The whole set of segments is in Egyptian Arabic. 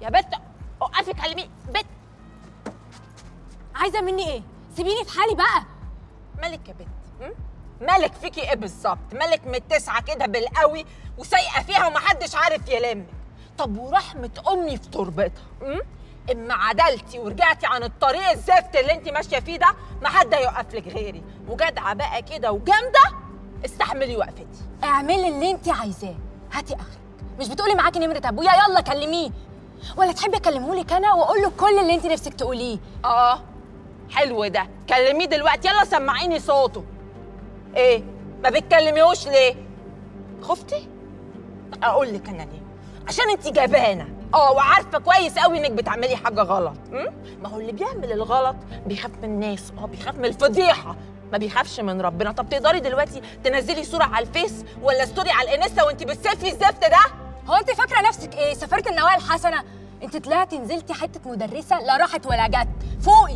يا بت وقفي كلمي بت عايزه مني ايه سيبيني في حالي بقى مالك يا بت م? مالك فيكي ايه بالظبط مالك متسعه كده بالقوي وسايقه فيها ومحدش عارف يلمك طب ورحمه امي في تربتها م? اما عدلتي ورجعتي عن الطريق الزفت اللي انت ماشيه فيه ده ما حد هيوقف لك غيري وجدعه بقى كده وجامده استحملي وقفتي اعملي اللي انت عايزاه هاتي اخرك مش بتقولي معاكي نمره ابويا يلا كلميه ولا تحبي اكلمهولك انا واقول له كل اللي انت نفسك تقوليه اه حلو ده كلميه دلوقتي يلا سمعيني صوته ايه ما بتكلميهوش ليه خفتي اقول لك انا ليه عشان انت جبانه اه وعارفه كويس قوي انك بتعملي حاجه غلط م? ما هو اللي بيعمل الغلط بيخاف من الناس اه بيخاف من الفضيحه ما بيخافش من ربنا طب تقدري دلوقتي تنزلي صوره على الفيس ولا ستوري على الانستا وانت بتسفي الزفت ده هو انت فاكره نفسك ايه سافرت النوايا الحسنه انت طلعتي نزلتي حته مدرسه لا راحت ولا جت فوقي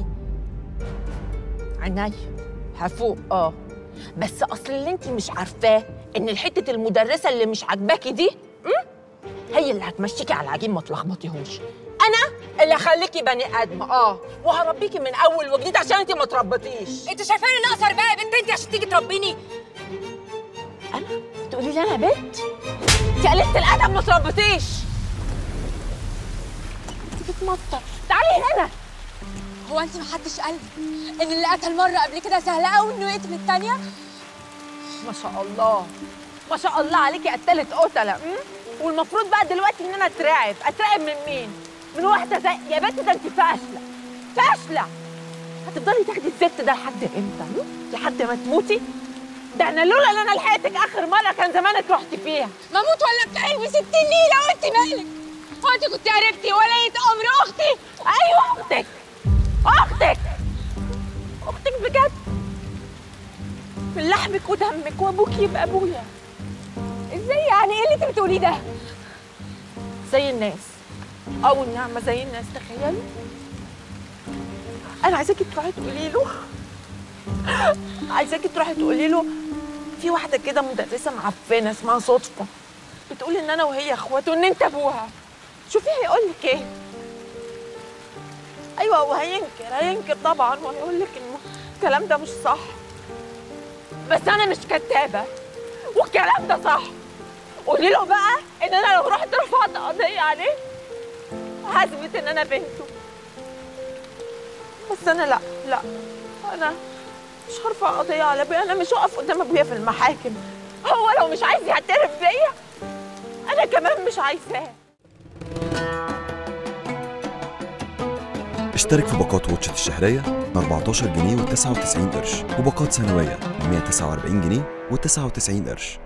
عينيا هفوق اه بس اصل اللي انت مش عارفاه ان الحته المدرسه اللي مش عاجباكي دي م? هي اللي هتمشيكي على العجين ما تلخبطيهوش انا اللي هخليكي بني ادمه اه وهربيكي من اول وجديد عشان انت ما تربطيش انت شايفاني ناقصه بقى يا بنت انت عشان تيجي تربيني انا تقولي لي انا بنت انت قلت الادب ما تربطيش انت بتمطر تعالي هنا هو انت محدش قال ان اللي قتل مره قبل كده سهله قوي انه يقتل الثانيه ما شاء الله ما شاء الله عليكي قتلت قتله م? والمفروض بقى دلوقتي ان انا اترعب اترعب من مين من واحده زي يا بنت ده انت فاشله فاشله هتفضلي تاخدي الزفت ده لحد امتى م? لحد ما تموتي ده انا لولا ان انا لحقتك اخر مره كان زمانك رحتي فيها مموت ولا بتحلم ب 60 نيله وانت مالك هو انت كنت عرفتي ولية امر اختي ايوه اختك اختك اختك بجد من لحمك ودمك وابوك يبقى ابويا ازاي يعني ايه اللي انت بتقوليه ده زي الناس او النعمه زي الناس تخيلي انا عايزاكي تروحي تقولي له عايزاكي تروحي تقولي له في واحده كده مدرسه معفنه اسمها صدفه بتقول ان انا وهي اخوات وان انت ابوها شوفي هيقول لك ايه ايوه وهينكر هينكر طبعا وهيقول لك انه الكلام ده مش صح بس انا مش كدابه والكلام ده صح قولي له بقى ان انا لو رحت رفعت قضيه عليه هثبت ان انا بنته بس انا لا لا انا مش هرفع قضيه على ابويا انا مش هقف قدام ابويا في المحاكم هو لو مش عايز يعترف بيا انا كمان مش عايزاه اشترك في باقات واتشت الشهرية ب 14 جنيه و99 قرش وباقات سنوية ب 149 جنيه و99 قرش